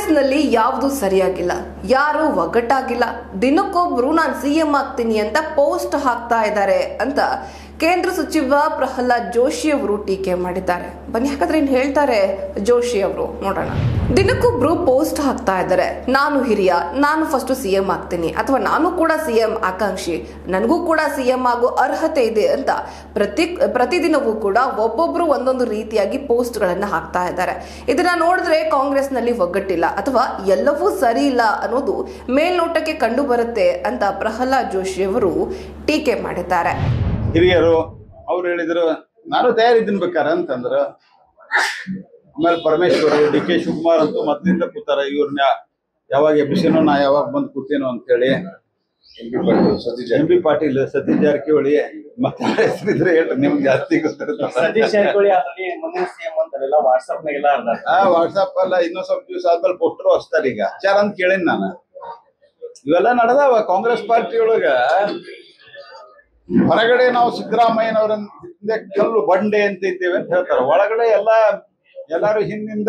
ಕಾಂಗ್ರೆಸ್ನಲ್ಲಿ ಯಾವುದು ಸರಿಯಾಗಿಲ್ಲ ಯಾರು ಒಗ್ಗಟ್ಟಾಗಿಲ್ಲ ದಿನಕ್ಕೊಬ್ರು ನಾನು ಸಿಎಂ ಆಗ್ತೀನಿ ಅಂತ ಪೋಸ್ಟ್ ಹಾಕ್ತಾ ಇದ್ದಾರೆ ಅಂತ ಕೇಂದ್ರ ಸಚಿವ ಪ್ರಹ್ಲಾದ್ ಜೋಶಿ ಅವರು ಟೀಕೆ ಮಾಡಿದ್ದಾರೆ ಬನ್ನಿ ಹಾಗಾದ್ರೆ ಏನ್ ಹೇಳ್ತಾರೆ ಜೋಶಿ ಅವರು ನೋಡೋಣ ದಿನಕ್ಕೊಬ್ರು ಪೋಸ್ಟ್ ಹಾಕ್ತಾ ಇದ್ದಾರೆ ನಾನು ಹಿರಿಯ ನಾನು ಫಸ್ಟ್ ಸಿಎಂ ಆಗ್ತೀನಿ ಅಥವಾ ನಾನು ಕೂಡ ಸಿಎಂ ಆಕಾಂಕ್ಷಿ ನನಗೂ ಕೂಡ ಸಿಎಂ ಆಗೋ ಅರ್ಹತೆ ಇದೆ ಅಂತ ಪ್ರತಿ ಪ್ರತಿದಿನವೂ ಕೂಡ ಒಬ್ಬೊಬ್ರು ಒಂದೊಂದು ರೀತಿಯಾಗಿ ಪೋಸ್ಟ್ಗಳನ್ನ ಹಾಕ್ತಾ ಇದ್ದಾರೆ ಇದನ್ನ ನೋಡಿದ್ರೆ ಕಾಂಗ್ರೆಸ್ನಲ್ಲಿ ಒಗ್ಗಟ್ಟಿಲ್ಲ ಅಥವಾ ಎಲ್ಲವೂ ಸರಿ ಇಲ್ಲ ಅನ್ನೋದು ಮೇಲ್ನೋಟಕ್ಕೆ ಕಂಡು ಬರುತ್ತೆ ಅಂತ ಪ್ರಹ್ಲಾದ್ ಜೋಶಿ ಅವರು ಟೀಕೆ ಮಾಡಿದ್ದಾರೆ ಹಿರಿಯರು ಅವ್ರು ಹೇಳಿದ್ರು ನಾನು ತಯಾರಿದ್ದೀನಿ ಬೇಕಾರೆ ಅಂತಂದ್ರು ಆಮೇಲೆ ಪರಮೇಶ್ವರ್ ಡಿ ಕೆ ಶಿವಕುಮಾರ್ ಅಂತೂ ಮೊದ್ಲಿಂದ ಕೂತಾರ ಇವ್ರನ್ನ ಯಾವಾಗ ಎಬ್ಬಿಸಿನೋ ನಾ ಯಾವಾಗ ಬಂದು ಕೂತೇನೋ ಅಂತೇಳಿ ಎಂ ಬಿ ಪಾಟೀಲ್ ಸತೀಶ್ ಜಾರಕಿಹೊಳಿ ಮತ್ತೆ ಹೆಸರಿದ್ರೆ ಹೇಳ್ರಿ ನಿಮ್ಗೆ ಜಾಸ್ತಿ ಗೊತ್ತಿರುತ್ತೆ ಸತೀಶ್ ಜಾರಕಿಹೊಳಿ ಆಲ್ರೆಡಿ ಮುಂದಿನ ಸಿಎಂ ಅಂತಾರೆಲ್ಲ ವಾಟ್ಸ್ಆಪ್ ನಾಗೆಲ್ಲ ಅರ್ಧ ಆ ವಾಟ್ಸಪ್ ಅಲ್ಲ ಇನ್ನೊಂದ್ ಸ್ವಲ್ಪ ದಿವಸ ಆದ್ಮೇಲೆ ಪೋಸ್ಟರ್ ಹೊಸ್ತಾರ ಈಗ ವಿಚಾರ ಅಂತ ಕೇಳೇನಿ ನಾನು ಇವೆಲ್ಲ ನಡೆದಾವ ಕಾಂಗ್ರೆಸ್ ಪಾರ್ಟಿ ಒಳಗ ಹೊರಗಡೆ ನಾವು ಸಿದ್ದರಾಮಯ್ಯನವರನ್ನ ಹಿಂದೆ ಕಲ್ಲು ಬಂಡೆ ಅಂತ ಇದ್ದೇವೆ ಅಂತ ಹೇಳ್ತಾರೆ ಒಳಗಡೆ ಎಲ್ಲ ಎಲ್ಲಾರು ಹಿಂದಿಂದ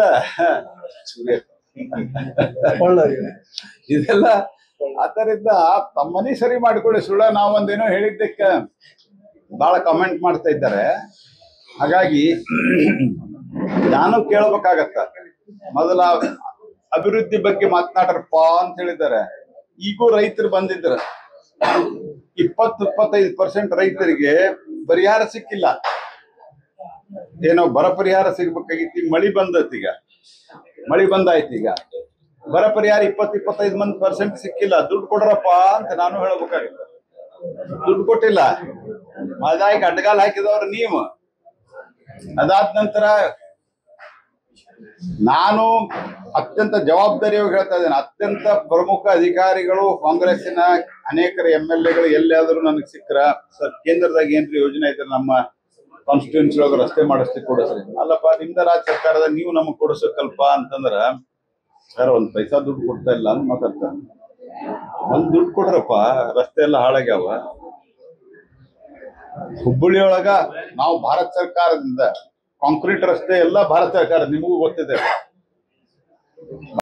ಇದೆಲ್ಲ ಅದರಿಂದ ತಮ್ಮ ಮನೆ ಸರಿ ಮಾಡಿಕೊಳ್ಳಿ ಸುಳ್ಳ ನಾವೊಂದೇನೋ ಹೇಳಿದ್ದಕ್ಕೆ ಬಹಳ ಕಮೆಂಟ್ ಮಾಡ್ತಾ ಇದ್ದಾರೆ ಹಾಗಾಗಿ ನಾನು ಕೇಳ್ಬೇಕಾಗತ್ತ ಮೊದಲ ಅಭಿವೃದ್ಧಿ ಬಗ್ಗೆ ಮಾತನಾಡ್ರಪ್ಪ ಅಂತ ಹೇಳಿದ್ದಾರೆ ಈಗೂ ರೈತರು ಬಂದಿದ್ರು ಇಪ್ಪತ್ತು ಇಪ್ಪತ್ತೈದು ಪರ್ಸೆಂಟ್ ರೈತರಿಗೆ ಪರಿಹಾರ ಸಿಕ್ಕಿಲ್ಲ ಏನೋ ಬರ ಪರಿಹಾರ ಸಿಗ್ಬೇಕಾಗಿತ್ತು ಈಗ ಮಳಿ ಬಂದತ್ ಈಗ ಮಳಿ ಬಂದಾಯ್ತು ಈಗ ಬರ ಪರಿಹಾರ ಇಪ್ಪತ್ತು ಇಪ್ಪತ್ತೈದು ಮಂದಿ ಪರ್ಸೆಂಟ್ ಸಿಕ್ಕಿಲ್ಲ ದುಡ್ಡು ಕೊಡ್ರಪ್ಪ ಅಂತ ನಾನು ಹೇಳ್ಬೇಕಾಗಿತ್ತು ದುಡ್ಡು ಕೊಟ್ಟಿಲ್ಲ ಅದಾಗಿ ಅಡ್ಡಗಾಲ್ ಹಾಕಿದವ್ರು ನೀವು ಅದಾದ ನಂತರ ನಾನು ಅತ್ಯಂತ ಜವಾಬ್ದಾರಿಯಾಗಿ ಹೇಳ್ತಾ ಇದ್ದೇನೆ ಅತ್ಯಂತ ಪ್ರಮುಖ ಅಧಿಕಾರಿಗಳು ಕಾಂಗ್ರೆಸ್ಸಿನ ಅನೇಕರ ಎಂ ಎಲ್ ಎಗಳು ಎಲ್ಲಿಯಾದ್ರೂ ನನಗೆ ಸಿಕ್ಕ್ರ ಸರ್ ಕೇಂದ್ರದಾಗ ಏನ್ರಿ ಯೋಜನೆ ಐತೆ ನಮ್ಮ ಕಾನ್ಸ್ಟಿಟ್ಯೂನ್ಸಿ ಒಳಗೆ ರಸ್ತೆ ಮಾಡಿಸ್ಲಿಕ್ಕೆ ಕೊಡಿಸ್ರಿ ಅಲ್ಲಪ್ಪ ನಿಮ್ದ ರಾಜ್ಯ ಸರ್ಕಾರದ ನೀವು ನಮಗ್ ಕೊಡಿಸಕ್ಕಲ್ಪ ಅಂತಂದ್ರ ಸರ್ ಒಂದ್ ಪೈಸಾ ದುಡ್ಡು ಕೊಡ್ತಾ ಇಲ್ಲ ಅಂತ ಮಾತಾಡ್ತಾರೆ ಒಂದ್ ದುಡ್ಡು ಕೊಡ್ರಪ್ಪ ರಸ್ತೆ ಎಲ್ಲ ಹಾಳಾಗ್ಯಾವ ಹುಬ್ಬಳ್ಳಿ ಒಳಗ ನಾವು ಭಾರತ ಸರ್ಕಾರದಿಂದ ಕಾಂಕ್ರೀಟ್ ರಸ್ತೆ ಎಲ್ಲ ಭಾರತ ಸರ್ಕಾರ ನಿಮಗೂ ಗೊತ್ತಿದೆ